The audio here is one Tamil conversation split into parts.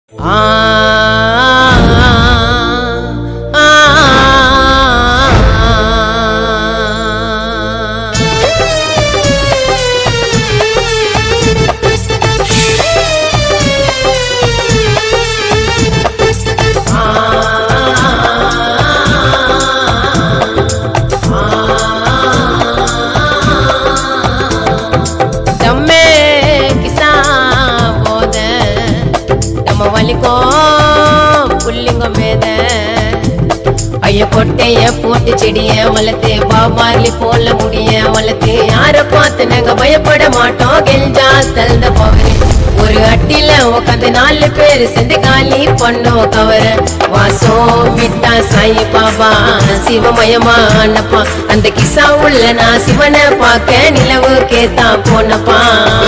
தம்மே கிசா போத நம்ம வலிக்கும் புள்ளிங்க மேத ஐய கொட்டைய போட்டு செடிய வளர்த்து பாபார்லி போல முடிய வளர்த்து யார பார்த்து நாங்க பயப்பட மாட்டோம் கெஞ்சா தந்த போவே ஒரு அட்டில உட்காந்து நாலு பேர் சேர்ந்து காலி பண்ணோம் கவர வாசம் விட்டா சாய் பாபா சிவமயமா அண்ணப்பா அந்த கிசா உள்ள நான் சிவனை பார்க்க நிலவு கேத்தா போனப்பா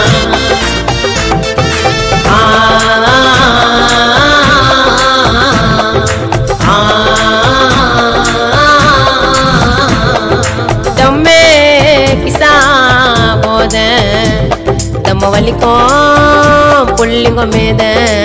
ஆ, ஆ, தம்மே கிசா போத தம்ம வலிக்கும் புள்ளிங்க மேத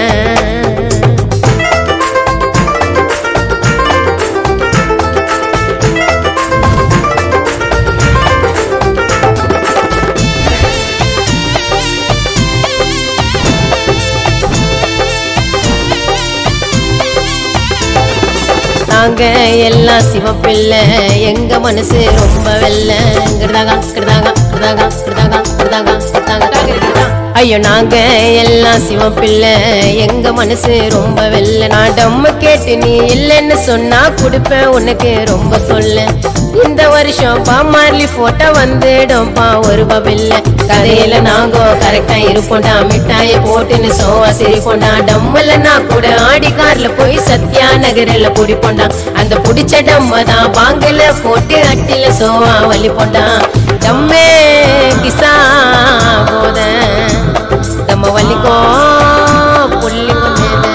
நாங்க எல்லாம் சிவப்பிள்ளை எங்க மனசு ரொம்ப வெள்ள கிருதாகா கிருதாகா கிருதாகா கிருதாகா கிருதாகா கிருதாகா கிருதாகா. ஐயோ நாங்க எல்லாம் சிவப்பிள்ளை எங்க மனசு ரொம்ப வெள்ள நான் டம்மு கேட்டு நீ இல்லைன்னு சொன்னா கொடுப்பேன் உனக்கு ரொம்ப தொல்லை இந்த வருஷம் பாமார்லி போட்டோ வந்துடும்பா ஒரு பபில்ல கதையில நாங்கோ கரெக்டா இருப்போம்டா மிட்டாய போட்டுன்னு சோவா சிரிப்போம்டா டம்மல நான் கூட ஆடி கார்ல போய் சத்யா நகரில் குடிப்போண்டா அந்த புடிச்ச டம்ம தான் பாங்கல போட்டு அட்டில சோவா வலிப்போண்டா டம்மே கிசா போத நம்ம வலிக்கோ புள்ளிங்க மேத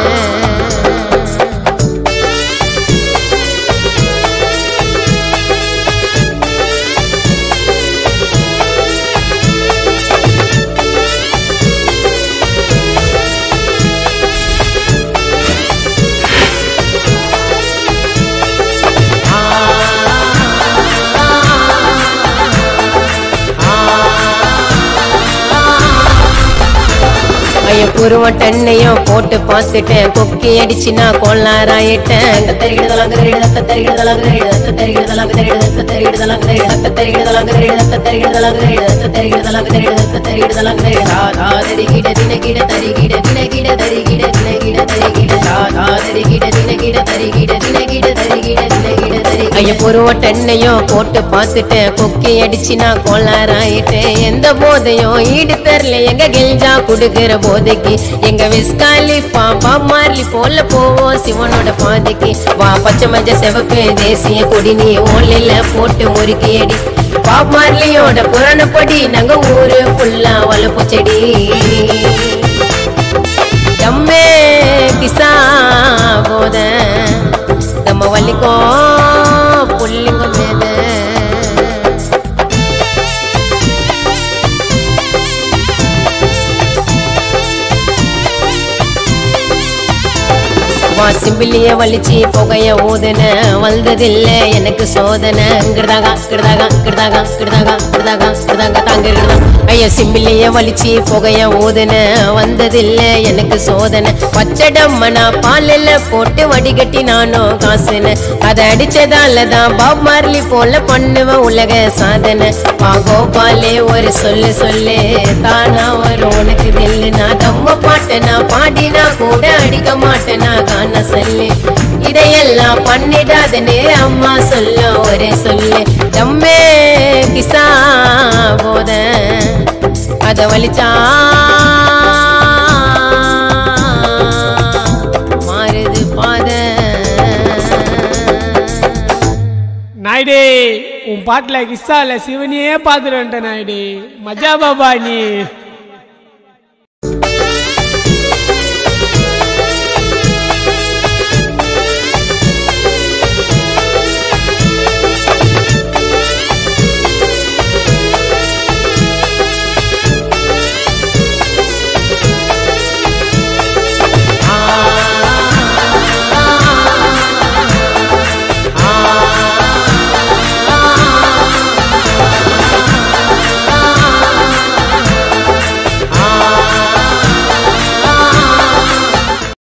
ஐயோ புருவம் டன்னையும் போட்டு பார்த்துட்டேன் கொக்கி அடிச்சு நான் கோளாராயிட்டேன் கத்தரிகிடுதலாம் கதறிடு கத்தரிகிடுதலாம் கதறிடு கத்தரிகிடுதலாம் கதறிடு கத்தரிகிடுதலாம் கதறிடு கத்தரிகிடுதலாம் கதறிடு கத்தரிகிடுதலாம் கதறிடு கத்தரிகிடுதலாம் கதறிடு கத்தரிகிடுதலாம் கதறிடு தாதா தரிகிட தினகிட தரிகிட தினகிட தரிகிட தினகிட தரிகிட தாதா தரிகிட தினகிட தரிகிட தினகிட தரிகிட தினகிட தரிகிட ஐயோ புருவம் டன்னையும் போட்டு பார்த்துட்டேன் கொக்கி அடிச்சு நான் கோளாராயிட்டேன் எந்த போதையும் ஈடு தரல எங்க கெல்ஜா குடுக்கிற போதைக்கு எங்க விஸ்காலி பாப்பா மார்லி போல போவோம் சிவனோட பாதைக்கு வா பச்சை மஞ்ச செவப்பு தேசிய கொடி நீ ஓலையில போட்டு முறுக்கி அடி பாப் மார்லியோட புராணப்படி நாங்க ஊரு ஃபுல்லா வளர்ப்பு செடி தம்மே கிசா போத நம்ம வலிக்கோ புள்ளிங்க மேத வாசிம்பிலிய வலிச்சு புகைய ஊதுன வந்ததில்ல எனக்கு சோதனை கிருதாகா கிருதாகா கிருதாகா கிருதாகா கிருதாகா கிருதாகா தாங்க கிருதா ஐயா சிம்பிலிய வலிச்சு புகைய ஊதுன வந்ததில்ல எனக்கு சோதனை பச்சடம்ம நான் பாலில் போட்டு வடிகட்டி நானும் காசுன அதை அடிச்சதால தான் பாப் மார்லி போல பண்ணுவேன் உலக சாதனை பா கோபாலே ஒரு சொல்லு சொல்லு தானா வரும் உனக்கு தில்லு நான் தம்ம பாட்டேனா பாடினா கூட அடிக்க மாட்டேனா காண சொல்லு இதையெல்லாம் பண்ணிடாதனே அம்மா சொல்ல ஒரே சொல்லு தம்மே கிசா போத அத வலிச்சா மாறுது பாத நாயுடே உன் பாட்டில் கிஸ்ஸால சிவனையே பார்த்துட்டு வந்துட்டேன் நாயுடே மஜா பாபா நீ